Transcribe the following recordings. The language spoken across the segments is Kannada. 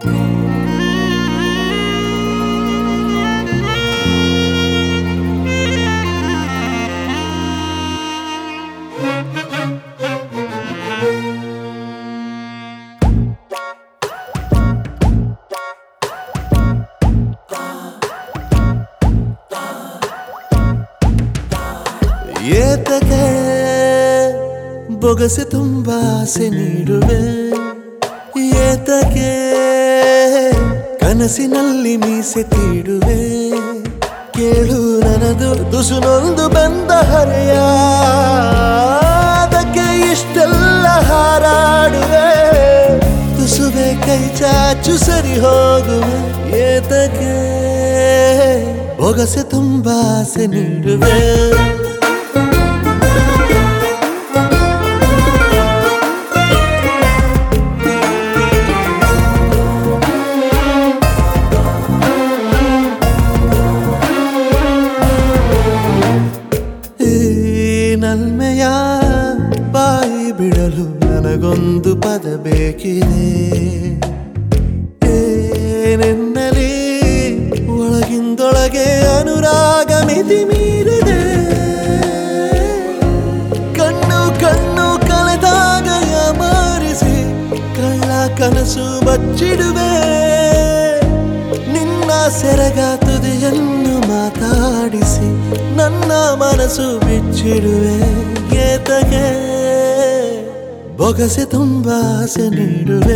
ಏತಕ್ಕೆ ಬೊಗಸೆ ತುಂಬ ಆಸೆ ನೀಡುವೆ ಏತಕ್ಕೆ ಕನಸಿನಲ್ಲಿ ಮೀಸೆ ತೀಡುವೆ ಕೇಳು ನನದು ತುಸುನೊಂದು ಬಂದ ಹರೆಯ ಅದಕ್ಕೆ ಇಷ್ಟೆಲ್ಲ ಹಾರಾಡುವೆ ತುಸುವೆ ಕೈ ಚಾಚು ಸರಿ ಹೋಗುವೆ ಏತಕ್ಕೆ ಬೊಗಸೆ ತುಂಬ ಆಸೆ ನೀಡುವೆ ಈ ನಲ್ಮೆಯ ಬಾಯಿ ಬಿಡಲು ನನಗೊಂದು ಪದ ಬೇಕಿದೆ ಏನೆನ್ನಲಿ ಒಳಗಿಂದೊಳಗೆ ಅನುರಾಗ ಮಿತಿ ಮೀರಿದೆ ಕಣ್ಣು ಕಣ್ಣು ಕಳೆದಾಗ ಮಾರಿಸಿ ಕಳ್ಳ ಕನಸು ಬಚ್ಚಿಡುವೆ ನಿನ್ನ ಸೆರಗ ತುದಿಯನ್ನು ಮಾತಾಡಿಸಿ ನನ್ನ ಮನಸ್ಸು ಬಿಚ್ಚಿಡುವೆ ಏತಗೆ ಬೊಗಸೆ ತುಂಬ ಆಸೆ ನೀಡುವೆ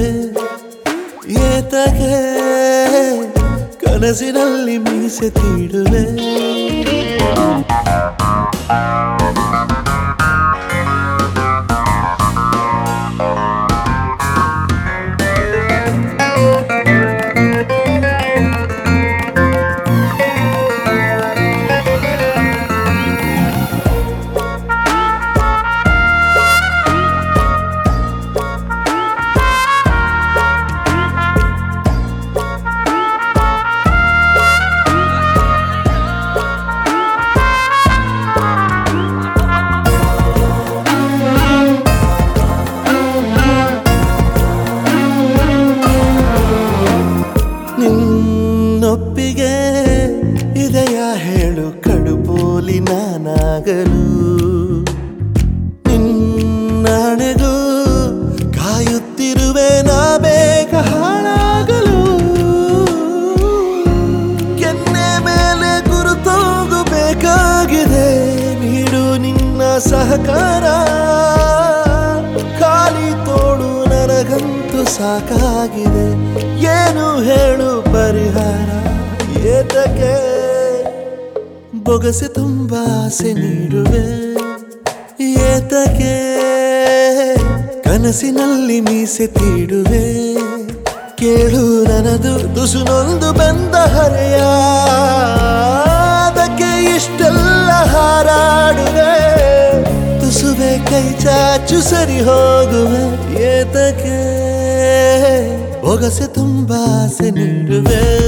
ಏತಗೆ ಕನಸಿನಲ್ಲಿ ಮೀಸೆ ತೀಡುವೆ ನಿನ್ನೊಪ್ಪಿಗೆ ಇದೆಯ ಹೇಳು ಕಡುಪೋಲಿ ನಾನಾಗಲು ನಿನ್ನಣೆಗೂ ಕಾಯುತ್ತಿರುವೆ ನಾ ಬೇಗ ಹಾಳಾಗಲು ಕೆನ್ನೆ ಮೇಲೆ ಗುರುತೋಗಬೇಕಾಗಿದೆ ನೀಡು ನಿನ್ನ ಸಹಕಾರ ಖಾಲಿ ತೋಡು ನನಗಂತೂ ಸಾಕಾಗಿದೆ ಏನು ಹೇಳು ಪರಿಹಾರ ಏತಕ್ಕೆ ಬೊಗಸೆ ತುಂಬ ಆಸೆ ನೀಡುವೆ ಏತಕ್ಕೆ ಕನಸಿನಲ್ಲಿ ಮೀಸೆ ತೀಡುವೆ ಕೇಳು ನನದು ತುಸುನೊಂದು ಬಂದ ಹರೆಯ ಅದಕ್ಕೆ ಇಷ್ಟೆಲ್ಲ ಹಾರಾಡುವೆ ತುಸುವೆ ಕೈ ಚಾಚು ಸರಿ ಹೋಗುವೆ ಏತಕ್ಕೆ ಬೊಗಸೆ ತುಂಬ ಆಸೆ ನೀಡುವೆ